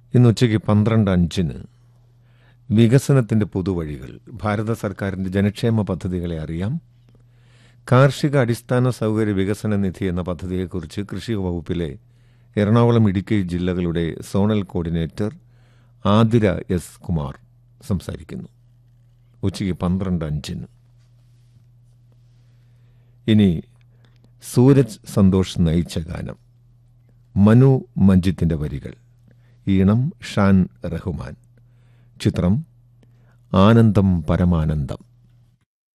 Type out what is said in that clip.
ഇന്ന് ഉച്ചയ്ക്ക് പന്ത്രണ്ട് അഞ്ചിന് വികസനത്തിന്റെ പുതുവഴികൾ ഭാരത സർക്കാരിന്റെ ജനക്ഷേമ പദ്ധതികളെ അറിയാം കാർഷിക അടിസ്ഥാന സൗകര്യ വികസന നിധി എന്ന പദ്ധതിയെക്കുറിച്ച് കൃഷി വകുപ്പിലെ എറണാകുളം ഇടുക്കി ജില്ലകളുടെ zonal coordinator Athira S Kumar സംസാരിക്കുന്നു ഉച്ചയ്ക്ക് പന്ത്രണ്ട് അഞ്ചിന് ഇനി സൂരജ് സന്തോഷ് നയിച്ച ഗാനം മനു മഞ്ജിത്തിന്റെ വരികൾ ഈണം ഷാൻ റഹ്മാൻ ചിത്രം ആനന്ദം പരമാനന്ദം